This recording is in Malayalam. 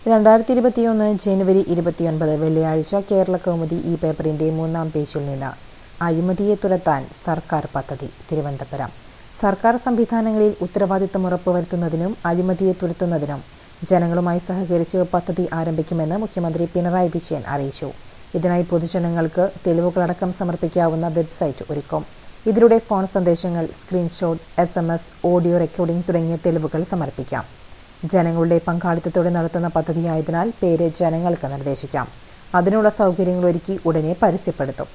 രണ്ടായിരത്തി ഇരുപത്തിയൊന്ന് ജനുവരി ഇരുപത്തിയൊൻപത് വെള്ളിയാഴ്ച കേരള കൗമുദി ഈ പേപ്പറിന്റെ മൂന്നാം പേജിൽ നിന്ന് അഴിമതിയെ തുരത്താൻ സർക്കാർ പദ്ധതി തിരുവനന്തപുരം സർക്കാർ സംവിധാനങ്ങളിൽ ഉത്തരവാദിത്തം ഉറപ്പുവരുത്തുന്നതിനും അഴിമതിയെ തുരത്തുന്നതിനും ജനങ്ങളുമായി സഹകരിച്ച് പദ്ധതി ആരംഭിക്കുമെന്ന് മുഖ്യമന്ത്രി പിണറായി വിജയൻ അറിയിച്ചു ഇതിനായി പൊതുജനങ്ങൾക്ക് തെളിവുകളടക്കം സമർപ്പിക്കാവുന്ന വെബ്സൈറ്റ് ഒരുക്കും ഇതിലൂടെ ഫോൺ സന്ദേശങ്ങൾ screenshot S M S audio recording തുടങ്ങിയ തെളിവുകൾ സമർപ്പിക്കാം ജനങ്ങളുടെ പങ്കാളിത്തത്തോടെ നടത്തുന്ന പദ്ധതിയായതിനാൽ പേര് ജനങ്ങൾക്ക് നിർദ്ദേശിക്കാം അതിനുള്ള സൗകര്യങ്ങൾ ഒരുക്കി ഉടനെ പരസ്യപ്പെടുത്തും